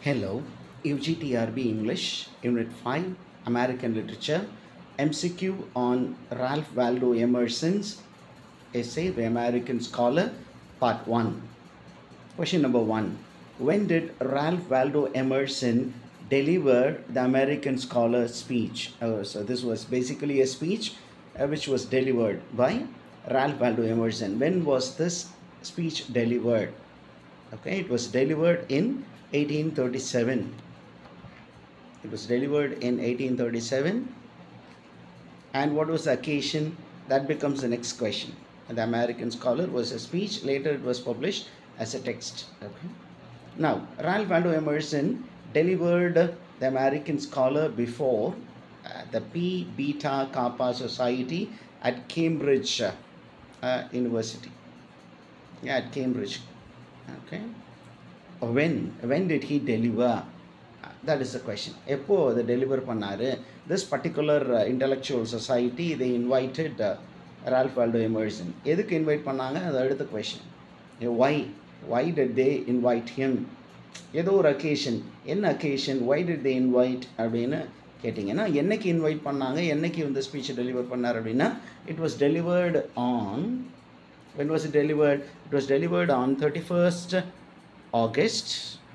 Hello, UGTRB English, Unit 5, American Literature, MCQ on Ralph Waldo Emerson's essay, The American Scholar, Part 1. Question number 1. When did Ralph Waldo Emerson deliver the American Scholar speech? Oh, so this was basically a speech uh, which was delivered by Ralph Waldo Emerson. When was this speech delivered? Okay, it was delivered in 1837. It was delivered in 1837. And what was the occasion? That becomes the next question. The American Scholar was a speech. Later, it was published as a text. Okay. Now, Ralph Waldo Emerson delivered the American Scholar before uh, the Pi Beta Kappa Society at Cambridge uh, University. Yeah, at Cambridge. Okay. When when did he deliver? That is the question. எப்போ அதை deliver பண்ணாரு this particular intellectual society இதை invited Ralph Waldo Emerson எதுக்கு invite பண்ணாங்க அது அடுத்த question why why did they invite him ஏதோ ஒரு அக்கேஷன் என்ன occasion why did they invite அப்படின்னு கேட்டிங்கன்னா என்னைக்கு இன்வைட் பண்ணாங்க என்னைக்கு இந்த ஸ்பீச்சை டெலிவர் பண்ணார் அப்படின்னா it was delivered on when was it delivered it was delivered on 31st august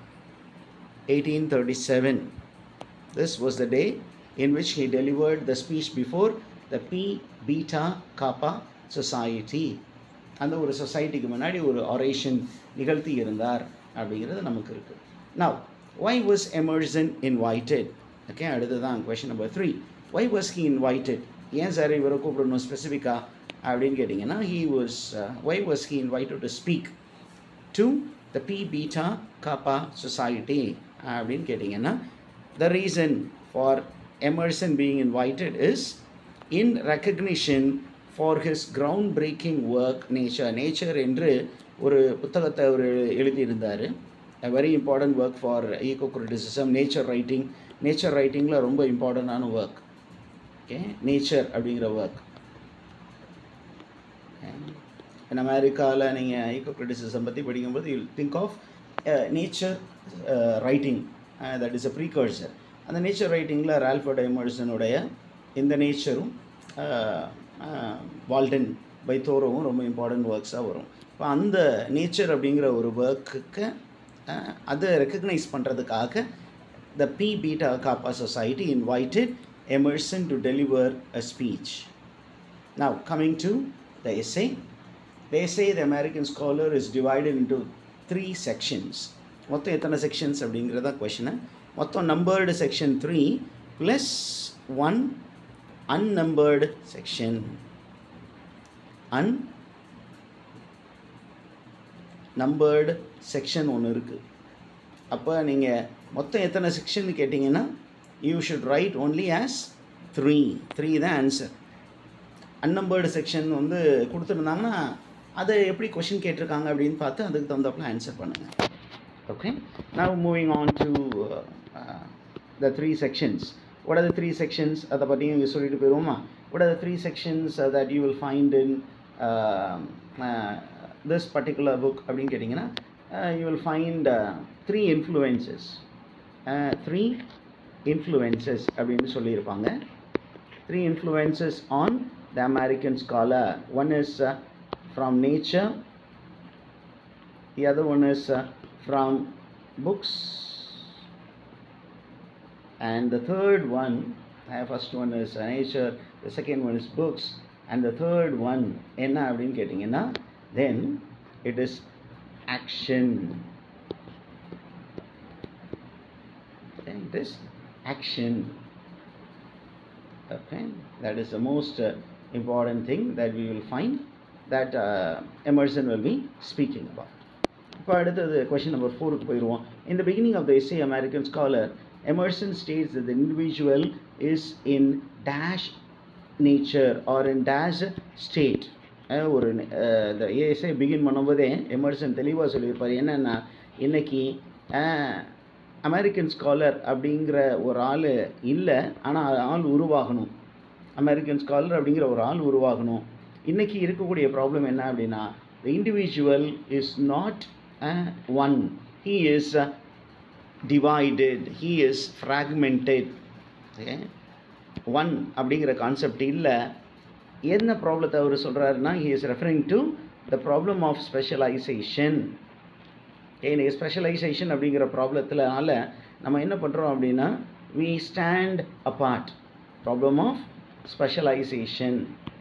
1837 this was the day in which he delivered the speech before the p beta kappa society அந்த ஒரு சொசைட்டிக்கு முன்னாடி ஒரு oration நிகழ்த்தி இருந்தார் அப்படிங்கிறது நமக்கு இருக்கு now why was Emerson invited okay அடுத்ததான் question number three why was he invited ஏன் சார் இவரை கூப்பிடணும் ஸ்பெசிஃபிக்காக அப்படின்னு கேட்டிங்கன்னா he was why was he invited to speak to the Phi Beta Kappa society அப்படின்னு கேட்டிங்கன்னா the reason for Emerson being invited is in recognition for his ground breaking work nature nature என்று ஒரு புத்தகத்தை அவர் எழுதியிருந்தார் very important work for eco criticism nature writing nature ரைட்டிங்கில் ரொம்ப இம்பார்ட்டண்டான ஒர்க் ஓகே நேச்சர் அப்படிங்கிற ஒர்க் இன் அமெரிக்காவில் நீங்கள் ஈகோ கிரிட்டிசிசம் பற்றி படிக்கும்போது you think of nature writing that is a precursor அந்த நேச்சர் ரைட்டிங்கில் ரால்ஃபர்ட் எமர்சனுடைய இந்த நேச்சரும் வால்டன் பை தோரோவும் ரொம்ப இம்பார்ட்டன்ட் ஒர்க்ஸாக வரும் இப்போ அந்த நேச்சர் அப்படிங்கிற ஒரு ஒர்க்குக்கு அதை ரெக்கக்னைஸ் பண்ணுறதுக்காக the Phi Beta Kappa society invited Emerson to deliver a speech now coming to the S A they say the American scholar is divided into three sections. மொத்தம் எத்தனை செக்ஷன்ஸ் அப்படிங்கிறத கொஷனு மொத்தம் numbered section three plus one unnumbered section unnumbered section ஒன்று இருக்குது அப்போ நீங்கள் மொத்தம் எத்தனை செக்ஷன் கேட்டிங்கன்னா you should write only as three three தான் ஆன்சர் அன்னம்பர்டு செக்ஷன் வந்து கொடுத்துருந்தாங்கன்னா அதை எப்படி கொஷின் கேட்டிருக்காங்க அப்படின்னு பார்த்து அதுக்கு தகுந்தாப்புல ஆன்சர் பண்ணுங்கள் okay now moving on to the three sections what are the three sections அதை பற்றியும் இங்கே சொல்லிட்டு போயிடுவோமா what are the three sections uh, that you will find in uh, uh, this particular book அப்படின்னு கேட்டிங்கன்னா uh, you will find uh, three influences uh, three influences அப்படின்னு சொல்லியிருப்பாங்க three influences on the American scholar one is uh, from nature the other one is uh, from books and the third one uh, first one is uh, nature the second one is books and the third one என்ன அப்படின்னு கேட்டிங்கன்னா then it is action okay, it is action okay that is the most uh, important thing that we will find that uh, Emerson will be speaking about. இப்போ அடுத்தது question number ஃபோருக்கு போயிடுவோம் in the beginning of the essay American Scholar Emerson states that the individual is in dash nature or in dash state ஒரு இந்த ASI begin பண்ணும்போதே Emerson தெளிவாக சொல்லியிருப்பார் என்னென்னா இன்னைக்கு அமெரிக்கன் ஸ்காலர் அப்படிங்கிற ஒரு ஆள் இல்லை ஆனால் ஆள் உருவாகணும் அமெரிக்கன் ஸ்காலர் அப்படிங்கிற ஒரு ஆள் உருவாகணும் இன்றைக்கி இருக்கக்கூடிய ப்ராப்ளம் என்ன அப்படின்னா the individual is not one he is divided he is fragmented okay one அப்படிங்கிற கான்செப்ட் இல்லை என்ன ப்ராப்ளத்தை அவர் சொல்கிறாருன்னா he is referring to the problem of specialisation எனக்கு ஸ்பெஷலைசேஷன் அப்படிங்கிற ப்ராப்ளத்தினால நம்ம என்ன பண்ணுறோம் அப்படின்னா we stand apart problem of specialisation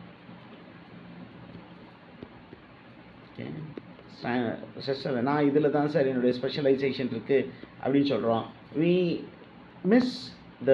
special நான் இதில் தான் சார் என்னுடைய ஸ்பெஷலைசேஷன் இருக்குது அப்படின்னு சொல்கிறோம் we miss the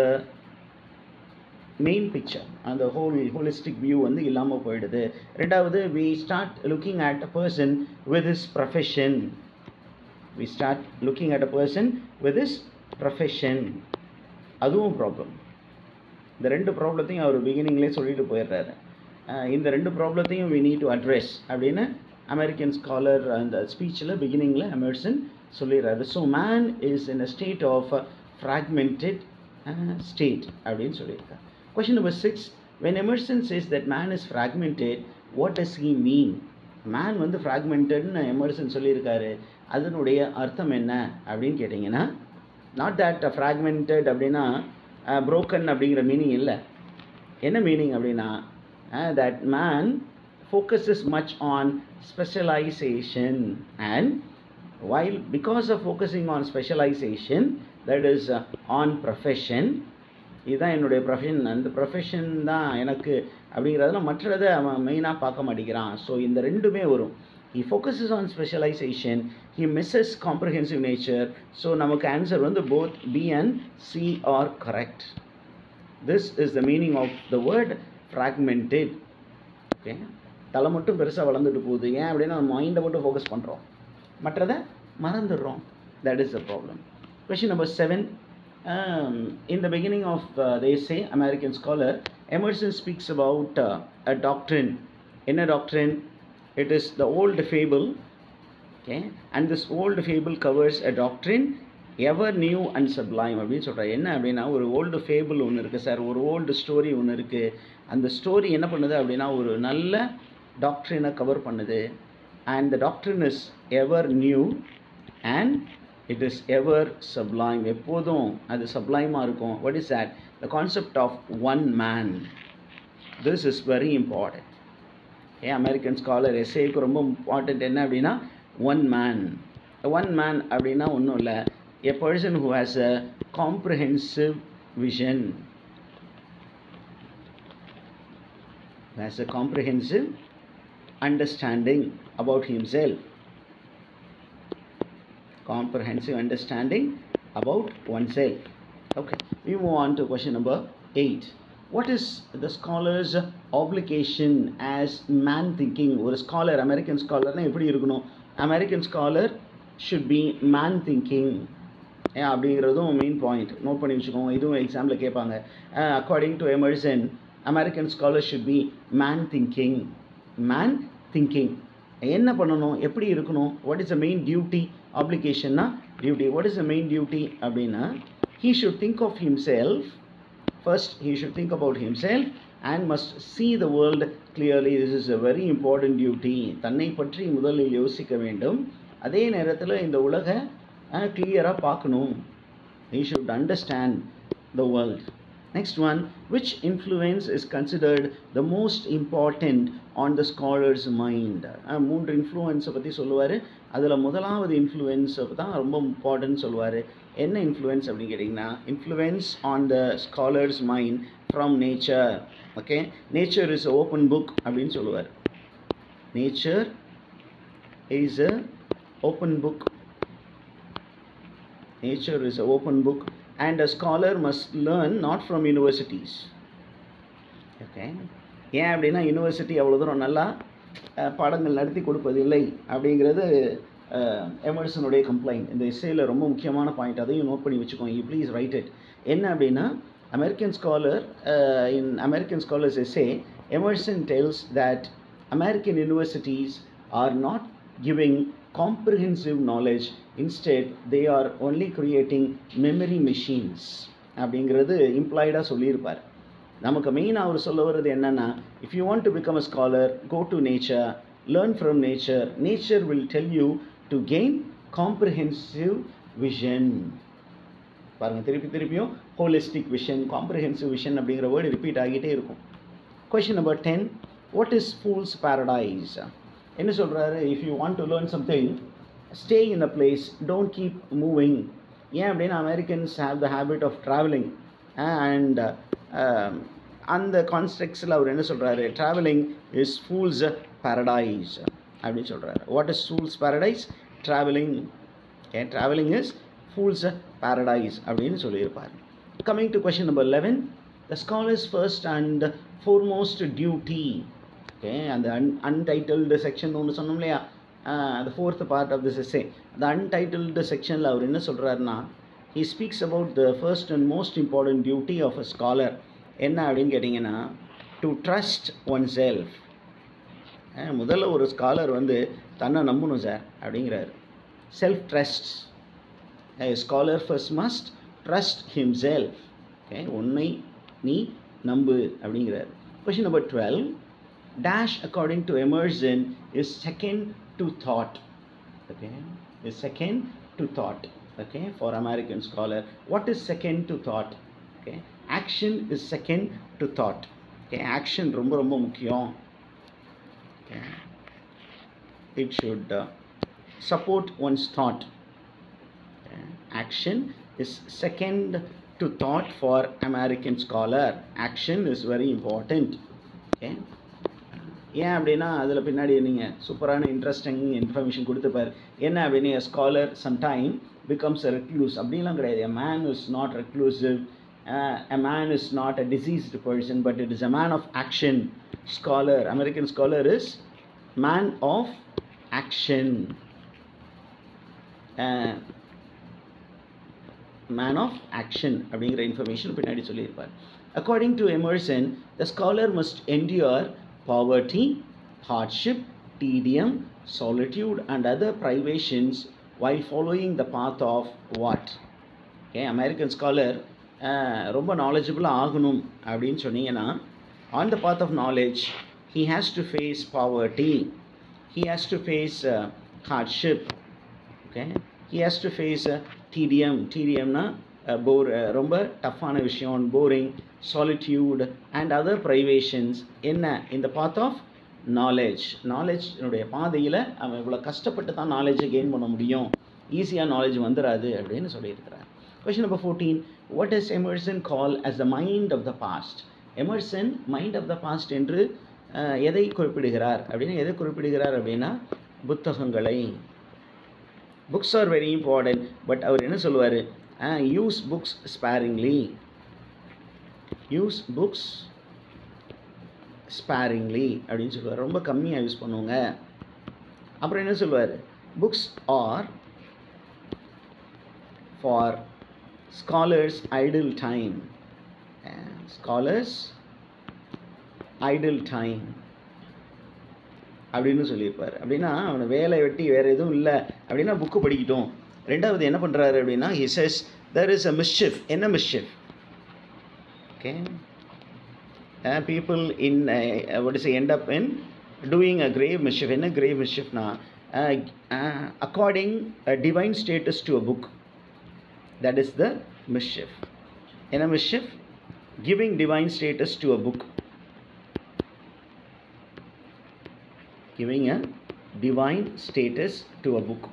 main picture அந்த ஹோல் ஹோலிஸ்டிக் வியூ வந்து இல்லாமல் போயிடுது ரெண்டாவது we start looking at a person with his profession we start looking at a person with his profession அதுவும் ப்ராப்ளம் இந்த ரெண்டு ப்ராப்ளத்தையும் அவர் பிகினிங்லேயே சொல்லிட்டு போயிடுறாரு அஹ் இந்த ரெண்டு ப்ராப்ளத்தையும் வி நீட் டு அட்ரெஸ் அப்படின்னு அமெரிக்கன் ஸ்காலர் அந்த ஸ்பீச்சில் பிகினிங்கில் எமர்சன் சொல்லிடுறாரு so man is in a state of fragmented state அப்படின்னு சொல்லியிருக்காரு question number six when Emerson says that man is fragmented what does he mean man வந்து ஃப்ராக்மெண்டட்னு Emerson சொல்லியிருக்காரு அதனுடைய அர்த்தம் என்ன அப்படின்னு கேட்டிங்கன்னா நாட் தட் ஃப்ராக்மெண்டட் அப்படின்னா ப்ரோக்கன் அப்படிங்கிற மீனிங் இல்லை என்ன மீனிங் அப்படின்னா that man focuses much on specialization and while because of focusing on specialization that is uh, on profession இதுதான் என்னுடைய ப்ரொஃபஷன் அந்த ப்ரொஃபஷன் தான் எனக்கு அப்படிங்கிறதுல மற்றதை அவன் மெயினாக பார்க்க மாட்டேங்கிறான் ஸோ இந்த ரெண்டுமே வரும் he focuses on specialisation he misses comprehensive nature so நமக்கு ஆன்சர் வந்து both B and C are correct this is the meaning of the word fragmented okay தலை மட்டும் பெருசாக வளர்ந்துட்டு போகுது ஏன் அப்படின்னா நம்ம மைண்டை மட்டும் ஃபோக்கஸ் பண்ணுறோம் மற்றதை மறந்துடுறோம் that is the problem question number seven in the beginning of uh, the essay american scholar emerson speaks about uh, a doctrine in a doctrine it is the old fable okay and this old fable covers a doctrine ever new and sublime அப்படின்னு சொல்கிறார் என்ன அப்படின்னா ஒரு old fable ஒன்று இருக்குது sir ஒரு old story ஒன்று இருக்குது அந்த ஸ்டோரி என்ன பண்ணுது அப்படின்னா ஒரு நல்ல டாக்டரினை கவர் பண்ணுது and the doctrine is ever new and it is ever sublime எப்போதும் அது சப்ளைமாக இருக்கும் what is that the concept of one man this is very important ஏன் அமெரிக்கன் ஸ்காலர் எஸ்ஏக்கு ரொம்ப இம்பார்ட்டண்ட் என்ன அப்படின்னா ஒன் மேன் ஒன் மேன் அப்படின்னா ஒன்றும் இல்லை a person who has a comprehensive vision who has a comprehensive understanding about himself comprehensive understanding about oneself okay we move on to question number 8 what is the scholar's obligation as man thinking ஒரு scholar American ஸ்காலர்னா எப்படி இருக்கணும் American scholar should be man thinking ஏன் அப்படிங்கிறதும் main point note பண்ணி வச்சுக்கோங்க இதுவும் எக்ஸாமில் கேட்பாங்க according to Emerson American scholar should be man thinking man thinking என்ன பண்ணணும் எப்படி இருக்கணும் what is the main duty ஆப்ளிகேஷன்னா duty what is the main duty அப்படின்னா he should think of himself first he should think about himself and must see the world clearly this is a very important duty தன்னை பற்றி முதலில் யோசிக்க வேண்டும் அதே நேரத்தில் இந்த உலக கிளியராக பார்க்கணும் he should understand the world next one which influence is considered the most important on the scholar's mind மூன்று இன்ஃப்ளூயன்ஸை பற்றி சொல்லுவார் அதில் முதலாவது இன்ஃப்ளூயன்ஸை தான் ரொம்ப இம்பார்ட்டன்ட் சொல்லுவார் என்ன இன்ஃப்ளூயன்ஸ் அப்படின்னு கேட்டிங்கன்னா influence on the scholar's mind from nature okay nature is open book அப்படின்னு சொல்லுவார் nature is a open book nature is an open book and a scholar must learn not from universities okay ஏன் அப்படின்னா university அவ்வளோ தூரம் நல்லா பாடங்கள் நடத்தி கொடுப்பதில்லை அப்படிங்கிறது எமர்சனுடைய கம்ப்ளைண்ட் இந்த இசையில் ரொம்ப முக்கியமான பாயிண்ட் அதையும் நோட் பண்ணி வச்சுக்கோங்க யூ ப்ளீஸ் ரைட் இட் என்ன அப்படின்னா American scholar in American scholars essay Emerson tells that American universities are not giving comprehensive knowledge instead they are only creating memory machines அப்படிங்கிறது இம்ப்ளாய்டாக சொல்லியிருப்பார் நமக்கு மெயினாக அவர் சொல்ல வர்றது என்னென்னா if you want to become a scholar go to nature learn from nature nature will tell you to gain comprehensive vision பாருங்கள் திருப்பி திருப்பியும் ஹோலிஸ்டிக் விஷன் காம்ப்ரிஹென்சிவ் விஷன் அப்படிங்கிற வேர்டு ரிப்பீட் ஆகிட்டே இருக்கும் question number ten what is fool's paradise என்ன சொல்கிறாரு if you want to learn something stay in a place don't keep moving ஏன் அப்படின்னா Americans have the habit of travelling and அந்த கான்ஸ்ட்ரக்ட்ஸில் அவர் என்ன சொல்கிறாரு ட்ராவலிங் இஸ் ஃபூல்ஸ் பேரடைஸ் அப்படின்னு சொல்கிறாரு what is fool's paradise travelling okay travelling is fool's paradise அப்படின்னு சொல்லியிருப்பார் coming to question number eleven the scholar's first and foremost duty okay அந்த an untitled section ஒன்று சொன்னோம் இல்லையா அந்த fourth part of this essay அந்த அன்டைட்டில்டு செக்ஷனில் அவர் என்ன சொல்கிறாருன்னா he speaks about the first and most important duty of a scholar என்ன அப்படின்னு கேட்டிங்கன்னா டு ட்ரஸ்ட் ஒன் செல்ஃப் முதல்ல ஒரு ஸ்காலர் வந்து தன்னை நம்பணும் சார் அப்படிங்கிறாரு self trust scholar first must trust himself okay உன்னை நீ நம்பு அப்படிங்கிறார் question number twelve dash according to Emerson is second to thought okay is second to thought okay for American scholar what is second to thought okay action is second to thought okay action ரொம்ப ரொம்ப முக்கியம் okay. it should uh, support one's thought okay. action is second to thought for american scholar action is very important okay ஏன் அப்படின்னா அதில் பின்னாடி நீங்கள் சூப்பரான interesting information கொடுத்துப்பார் என்ன அப்படின்னு scholar sometime becomes a recluse அப்படின்லாம் கிடையாது a man is not reclusive a man is not a diseased person but it is a man of action scholar american scholar is man of action uh, man of action அப்படிங்கிற information பின்னாடி சொல்லியிருப்பார் according to Emerson the scholar must endure poverty hardship tedium solitude and other privations while following the path of what okay American scholar ரொம்ப நாலேஜபிளாக ஆகணும் அப்படின்னு சொன்னீங்கன்னா on the path of knowledge, he has to face poverty, he has to face uh, hardship, okay? He has to face uh, tedium, tediumனா போர் ரொம்ப டஃப்பான விஷயம் boring solitude and other privations என்ன இந்த பாத் ஆஃப் நாலேஜ் நாலேஜ்னுடைய பாதையில் அவன் இவ்வளோ கஷ்டப்பட்டு தான் நாலேஜை கெயின் பண்ண முடியும் ஈஸியாக நாலேஜ் வந்துடாது அப்படின்னு சொல்லியிருக்கிறார் question number fourteen what is Emerson call as the mind of the past Emerson mind of the past என்று எதை குறிப்பிடுகிறார் அப்படின்னா எதை குறிப்பிடுகிறார் அப்படின்னா புத்தகங்களை books are very important but அவர் என்ன சொல்லுவார் use books sparingly use books sparingly அப்படின்னு சொல்லுவார் ரொம்ப கம்மியாக யூஸ் பண்ணுவோங்க அப்புறம் என்ன சொல்லுவார் books are for scholar's idle time scholar's idle time அப்படின்னு சொல்லியிருப்பார் அப்படின்னா அவனை வேலை வெட்டி வேறு எதுவும் இல்லை அப்படின்னா புக்கு படிக்கட்டும் ரெண்டாவது என்ன பண்ணுறாரு அப்படின்னா he says there is a mischief என்ன mischief okay people in what is end up in doing a grave mischief என்ன grave mischiefனா according divine status to a book that is the mischief என்ன mischief giving divine status to a book giving a divine status to a book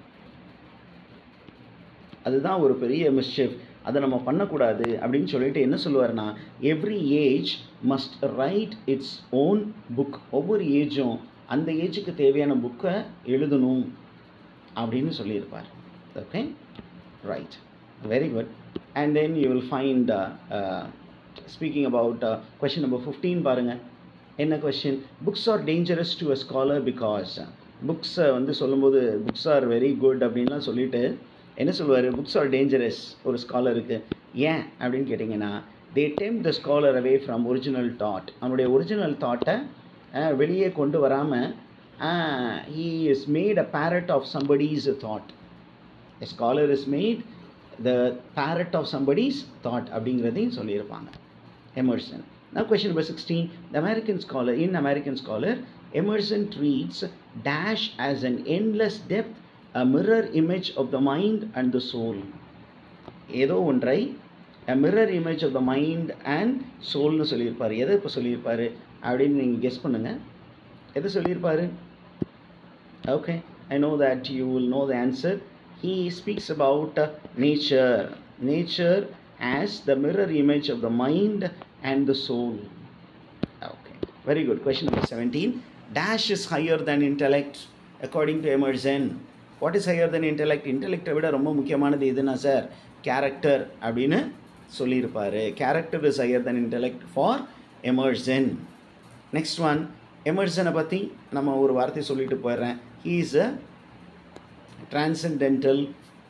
அதுதான் ஒரு பெரிய மிஸ்ஷிஃப் அதை நம்ம பண்ணக்கூடாது அப்படின்னு சொல்லிட்டு என்ன சொல்லுவார்னா every age must write its own book ஒவ்வொரு ஏஜும் அந்த ஏஜுக்கு தேவையான புக்கை எழுதணும் அப்படின்னு சொல்லியிருப்பார் okay right very good and then you will find speaking about question number fifteen பாருங்கள் என்ன question books are dangerous to a scholar because புக்ஸை வந்து சொல்லும்போது புக்ஸ் ஆர் வெரி குட் அப்படின்லாம் சொல்லிட்டு என்ன சொல்லுவார் புக்ஸ் ஆர் டேஞ்சரஸ் ஒரு ஸ்காலருக்கு ஏன் அப்படின்னு கேட்டிங்கன்னா they tempt the scholar away from original thought அவனுடைய ஒரிஜினல் தாட்டை வெளியே கொண்டு வராமல் he is made a parrot of somebody's thought a scholar is made the parrot of somebody's thought அப்படிங்கிறதையும் சொல்லியிருப்பாங்க Emerson Now question number 16. The American scholar, in American scholar, Emerson treats dash as an endless depth, a mirror image of the mind and the soul. ஏதோ ஒன்றை mirror image of the mind and சோல்னு சொல்லியிருப்பார் எதை இப்போ சொல்லியிருப்பார் அப்படின்னு நீங்கள் guess பண்ணுங்கள் எதை சொல்லியிருப்பார் okay I know that you will know the answer he speaks about nature nature as the mirror image of the mind and the soul okay very good question number seventeen dash is higher than intellect according to Emerson what is higher than intellect இன்டெலெக்டை விட ரொம்ப முக்கியமானது எதுனா sir character அப்படின்னு சொல்லியிருப்பார் character is higher than intellect for Emerson next one எமர்சனை பற்றி நம்ம ஒரு வார்த்தை சொல்லிட்டு போயிடுறேன் he is a transcendental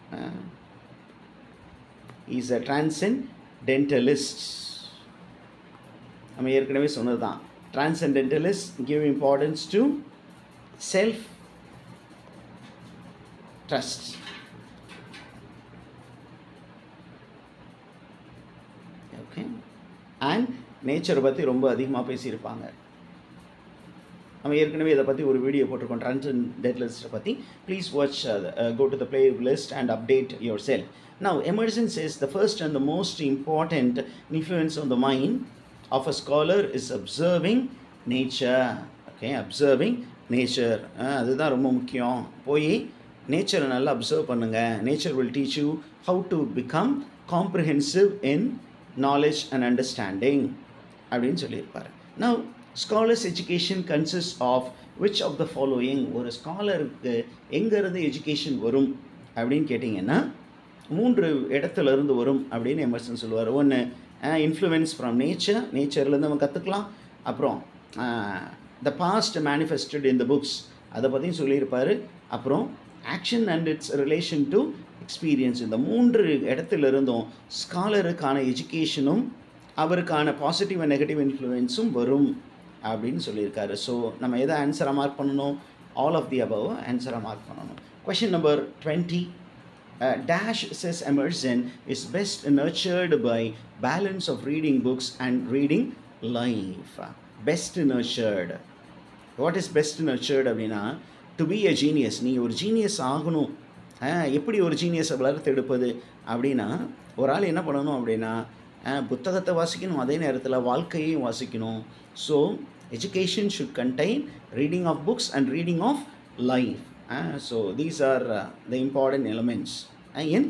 is a transcendentalist நம்ம ஏற்கனவே சொன்னது தான் transcendentalist give importance to self trust okay and நேச்சரை பற்றி ரொம்ப அதிகமாக பேசியிருப்பாங்க நம்ம ஏற்கனவே இதை பற்றி ஒரு வீடியோ போட்டிருக்கோம் டிரான்சென்டென்டலிஸ்ட்டை பற்றி please watch go to the playlist and update your cell Now, emergence is the first and the most important influence on the mind of a scholar is observing nature. Okay, observing nature. Ah அதுதான் ரொம்ப முக்கியம் போய் நேச்சரை நல்லா observe பண்ணுங்கள் nature will teach you how to become comprehensive in knowledge and understanding அப்படின்னு சொல்லியிருப்பார் now scholars education consist of which of the following ஒரு ஸ்காலருக்கு எங்கேருந்து எஜுகேஷன் வரும் அப்படின்னு கேட்டிங்கன்னா மூன்று இடத்துல இருந்து வரும் அப்படின்னு எமர்சன் சொல்லுவார் ஒன்று இன்ஃப்ளூயன்ஸ் ஃப்ரம் நேச்சர் நேச்சர்லேருந்து நம்ம கற்றுக்கலாம் அப்புறம் the past manifested in the books அதை பற்றியும் சொல்லியிருப்பார் அப்புறம் action and its relation to experience இந்த மூன்று இடத்துல இருந்தும் ஸ்காலருக்கான எஜுகேஷனும் அவருக்கான பாசிட்டிவ் அண்ட் நெகட்டிவ் இன்ஃப்ளூயன்ஸும் வரும் அப்படின்னு சொல்லியிருக்காரு ஸோ நம்ம எதை ஆன்சராக மார்க் பண்ணணும் ஆல் ஆஃப் தி அபவ் ஆன்சராக மார்க் பண்ணணும் question number twenty Uh, Dash says Emerson is best nurtured by balance of reading books and reading life. Best nurtured. What is best nurtured அப்படின்னா to be a genius நீ ஒரு genius ஆகணும் அஹ், எப்படி ஒரு ஜீனியஸை வளர்த்தெடுப்பது அப்படின்னா ஒரு ஆள் என்ன பண்ணணும் அப்படின்னா அஹ், புத்தகத்தை வாசிக்கணும் அதே நேரத்தில் வாழ்க்கையையும் வாசிக்கணும் so education should contain reading of books and reading of life so these are the important elements in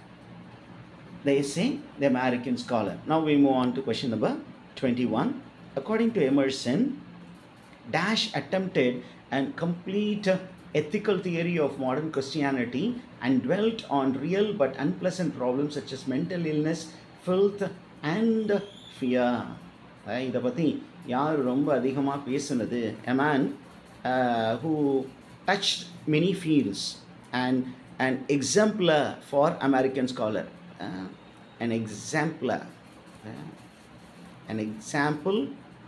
the essay The American Scholar. Now we move on to question number 21. According to Emerson, Dash attempted and complete ethical theory of modern Christianity and dwelt on real but unpleasant problems such as mental illness, filth, and fear. Ah இதை பற்றி யார் ரொம்ப அதிகமாக பேசுனது a man uh, who touched many fields and an exemplar for American scholar. Uh, an exemplar. Uh, an example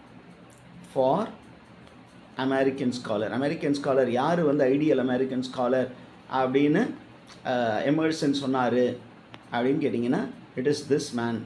for American scholar American scholar யார் வந்து ideal American scholar அப்படின்னு Emerson சொன்னார் அப்படின்னு கேட்டிங்கன்னா it is this man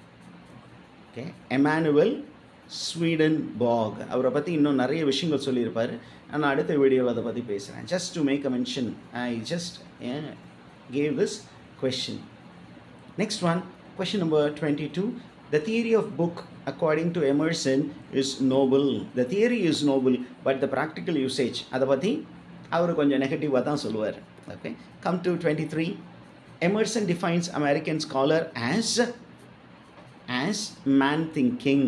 okay Emanuel Swedenborg அவரை பற்றி இன்னும் நிறைய விஷயங்கள் சொல்லியிருப்பார் நான் அடுத்த வீடியோவில் அதை பற்றி பேசுகிறேன் just to make a mention I just gave this question Next one, question number 22. The theory of book, according to Emerson, is noble. The theory is noble, but the practical usage, அதை பற்றி அவர் கொஞ்சம் நெகட்டிவாக தான் சொல்லுவார் okay come to twenty three Emerson defines American scholar as as man thinking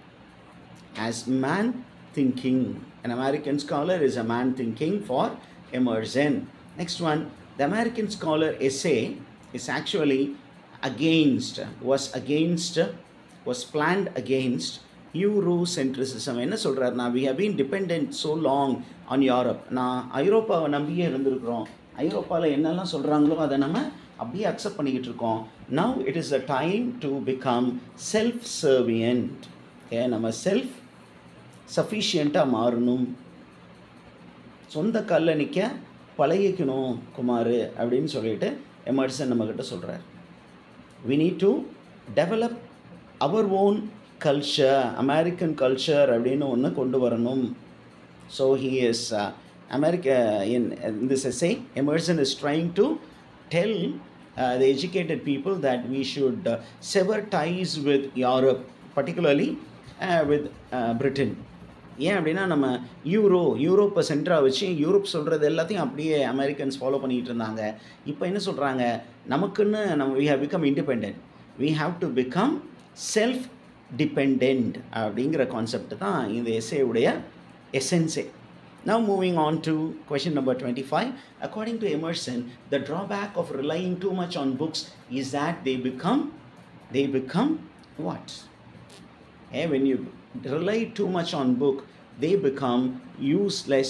as man thinking. An American scholar is a man thinking for Emerson. Next one, the American scholar essay is actually against, was against, was planned against Eurocentrism. என்ன சொல்கிறாருன்னா we have been dependent so long on Europe. நான் ஐரோப்பாவை நம்பியே இருந்திருக்கிறோம் ஐரோப்பாவில் என்னெல்லாம் சொல்கிறாங்களோ அதை நம்ம அப்படியே அக்செப்ட் பண்ணிக்கிட்டு இருக்கோம் now it is a time to become self servient okay நம்ம செல்ஃப் சஃபிஷியண்ட்டாக மாறணும் சொந்த காலில் நிற்க பழகிக்கணும் குமார் அப்படின்னு சொல்லிட்டு எமர்சன் நம்மக்கிட்ட சொல்கிறார் we need to develop our own culture American culture அப்படின்னு ஒன்று கொண்டு வரணும் so he is America in this essay Emerson is trying to tell uh, the educated people that we should uh, sever ties with Europe, particularly uh, with uh, Britain. ஏன் அப்படின்னா நம்ம euro யூரோப்பை சென்டராக வச்சு Europe சொல்கிறது எல்லாத்தையும் அப்படியே Americans follow பண்ணிகிட்டு இருந்தாங்க இப்போ என்ன சொல்கிறாங்க நமக்குன்னு நம்ம we have become independent we have to become self dependent அப்படிங்கிற கான்செப்ட் தான் இந்த எஸ்ஏவுடைய எசென்ஸே Now moving on to question number 25. According to Emerson, the drawback of relying too much on books is that they become they become what? Eh, when you rely too much on book, they become useless.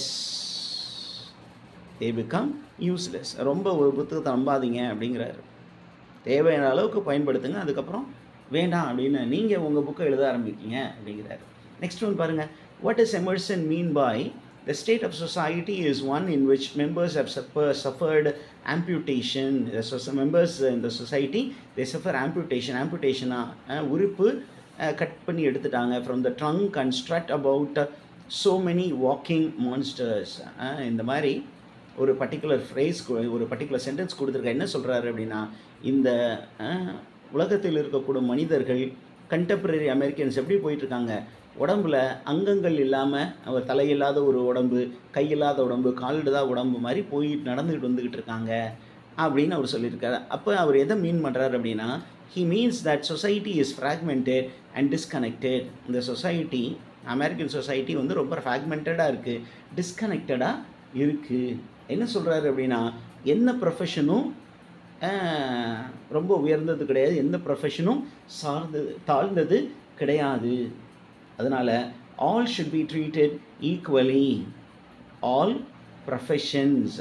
They become useless. ரொம்ப ஒரு புத்தகத்தை நம்பாதீங்க அப்படிங்கிறாரு தேவையான அளவுக்கு பயன்படுத்துங்க அதுக்கப்புறம் வேண்டாம் அப்படின்னு நீங்கள் உங்கள் புக்கை எழுத ஆரம்பிக்கீங்க அப்படிங்கிறாரு நெக்ஸ்ட் ஒன் பாருங்கள் what is Emerson mean by The state of society is one in which members have suffer, suffered amputation. The so- members in the society they suffer amputation. Amputation uh, உறுப்பு cut பண்ணி எடுத்துட்டாங்க from the trunk and strut about so many walking monsters இந்த மாதிரி ஒரு particular phrase ஒரு particular sentence கொடுத்துருக்க என்ன சொல்கிறாரு அப்படின்னா இந்த அஹ், உலகத்தில் இருக்கக்கூடிய மனிதர்கள் கண்டெம்பரரி அமெரிக்கன்ஸ் எப்படி போயிட்டுருக்காங்க உடம்புல அங்கங்கள் இல்லாமல் அவர் தலையில்லாத ஒரு உடம்பு கையில்லாத உடம்பு காலிடாத உடம்பு மாதிரி போய் நடந்துக்கிட்டு வந்துக்கிட்டு இருக்காங்க அப்படின்னு அவர் சொல்லியிருக்காரு அப்போ அவர் எதை மீன் பண்ணுறாரு அப்படின்னா he means that society is fragmented and disconnected இந்த சொசைட்டி அமெரிக்கன் சொசைட்டி வந்து ரொம்ப ஃப்ராக்மெண்டடாக இருக்குது டிஸ்கனெக்டடாக இருக்குது என்ன சொல்கிறாரு அப்படின்னா என்ன ப்ரொஃபஷனும் ரொம்ப உயர்ந்தது கிடையாது எந்த ப்ரொஃபஷனும் சார்ந்தது தாழ்ந்தது கிடையாது அதனால் all should be treated equally all professions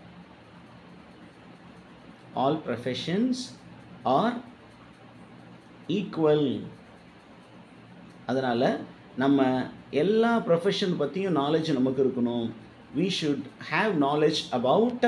all professions are equal அதனால் நம்ம எல்லா ப்ரொஃபஷன் பற்றியும் நாலேஜ் நமக்கு இருக்கணும் we should have knowledge about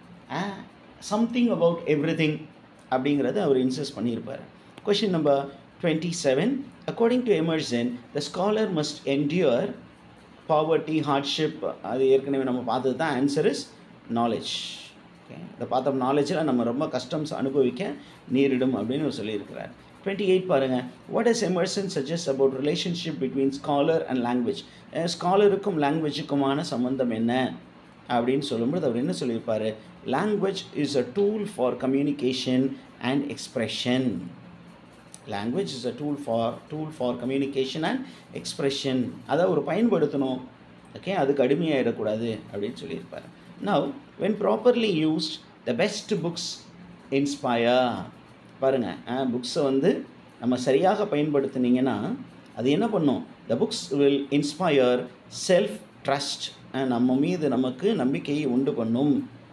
something about everything அப்படிங்கிறத அவர் இன்சிஸ்ட் பண்ணியிருப்பார் question number twenty seven according to Emerson the scholar must endure poverty hardship அது ஏற்கனவே நம்ம பார்த்தது தான் ஆன்சர் இஸ் நாலேஜ் ஓகே இதை பார்த்த நாலேஜில் நம்ம ரொம்ப கஷ்டம்ஸ் அனுபவிக்க நேரிடும் அப்படின்னு அவர் சொல்லியிருக்கிறார் டுவெண்ட்டி எயிட் பாருங்கள் what is Emerson suggest about relationship between scholar and language ஸ்காலருக்கும் லாங்குவேஜுக்குமான சம்மந்தம் என்ன அப்படின்னு சொல்லும்போது அவர் என்ன சொல்லியிருப்பார் language is a tool for communication and expression language is a tool for tool for communication and expression அதை ஒரு பயன்படுத்தணும் ஓகே அதுக்கு அடிமையாயிடக்கூடாது அப்படின்னு சொல்லியிருப்பார் now when properly used the best books inspire பாருங்கள் புக்ஸை வந்து நம்ம சரியாக பயன்படுத்துனீங்கன்னா அது என்ன பண்ணும் the books will inspire self trust நம்ம மீது நமக்கு நம்பிக்கையை உண்டு பண்ணும்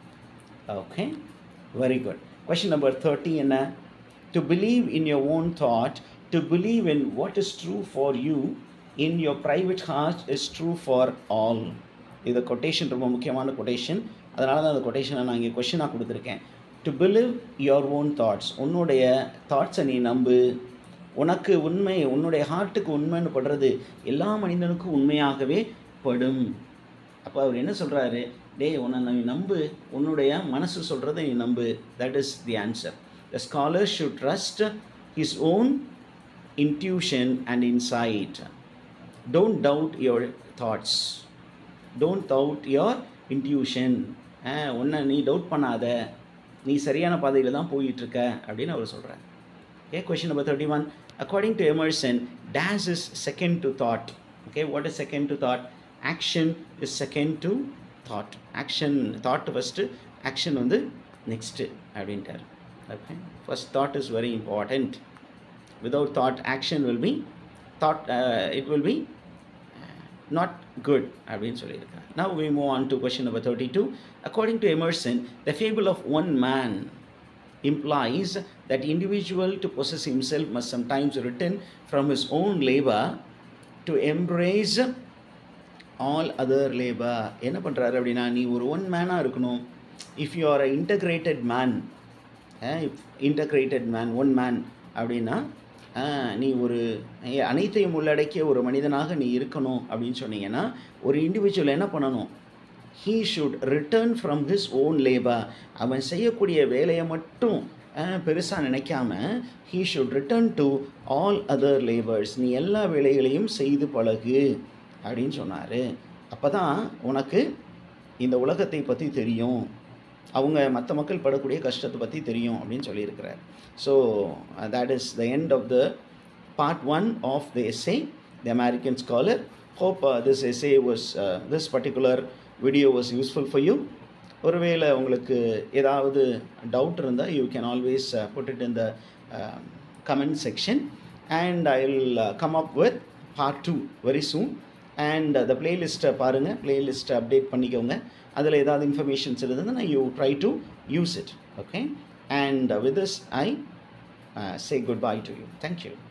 okay very good question number thirty என்ன to believe in your own thought to believe in what is true for you in your private heart is true for all இது quotation ரொம்ப முக்கியமான கொட்டேஷன் அதனால தான் அந்த கொட்டேஷனை நான் இங்கே கொஷினாக கொடுத்துருக்கேன் to believe your own thoughts உன்னுடைய தாட்ஸை நீ நம்பு உனக்கு உண்மை உன்னுடைய ஹார்ட்டுக்கு உண்மைன்னு படுறது எல்லா மனிதனுக்கும் உண்மையாகவே படும் அப்போ அவர் என்ன சொல்கிறாரு டேய் உன்னை நீ நம்பு உன்னுடைய மனசு சொல்கிறத நீ நம்பு that is the answer the scholar should trust his own intuition and insight don't doubt your thoughts don't doubt your intuition உன்னை நீ டவுட் பண்ணாத நீ சரியான பாதையில் தான் போயிட்டுருக்க அப்படின்னு அவர் சொல்கிறார் okay question number thirty one according to Emerson says is second to thought okay what is second to thought action is second to thought action thought first action வந்து நெக்ஸ்ட்டு அப்படின்ட்டார் okay first thought is very important without thought action will be thought it will be not good அப்படின்னு சொல்லியிருக்காங்க now we move on to question number thirty two according to Emerson the fable of one man implies that individual to possess himself must sometimes return from his own labor to embrace all other labor என்ன பண்ணுறாரு அப்படின்னா நீ ஒரு one மேனாக இருக்கணும் if you are a integrated man integrated man one man அப்படின்னா நீ ஒரு அனைத்தையும் உள்ளடக்கிய ஒரு மனிதனாக நீ இருக்கணும் அப்படின்னு சொன்னீங்கன்னா ஒரு இண்டிவிஜுவல் என்ன பண்ணணும் he should return from his own labour அவன் செய்யக்கூடிய வேலையை மட்டும் பெருசாக நினைக்காம he should return to all other labours நீ எல்லா வேலைகளையும் செய்து பழகு அப்படின்னு சொன்னார் அப்போ தான் உனக்கு இந்த உலகத்தை பற்றி தெரியும் அவங்க மற்ற மக்கள் படக்கூடிய கஷ்டத்தை பற்றி தெரியும் அப்படின்னு சொல்லியிருக்கிறார் so that is the end of the part one of the essay the American scholar hope this essay was this particular video was useful for you ஒருவேளை உங்களுக்கு ஏதாவது டவுட் இருந்தால் you can always put it in the comment section and I will come up with part two very soon and the பிளேலிஸ்ட்டை பாருங்கள் பிளேலிஸ்ட்டை update பண்ணிக்கோங்க அதில் ஏதாவது இன்ஃபர்மேஷன்ஸ் இருந்ததுன்னா you try to use it okay and with this I say good bye to you thank you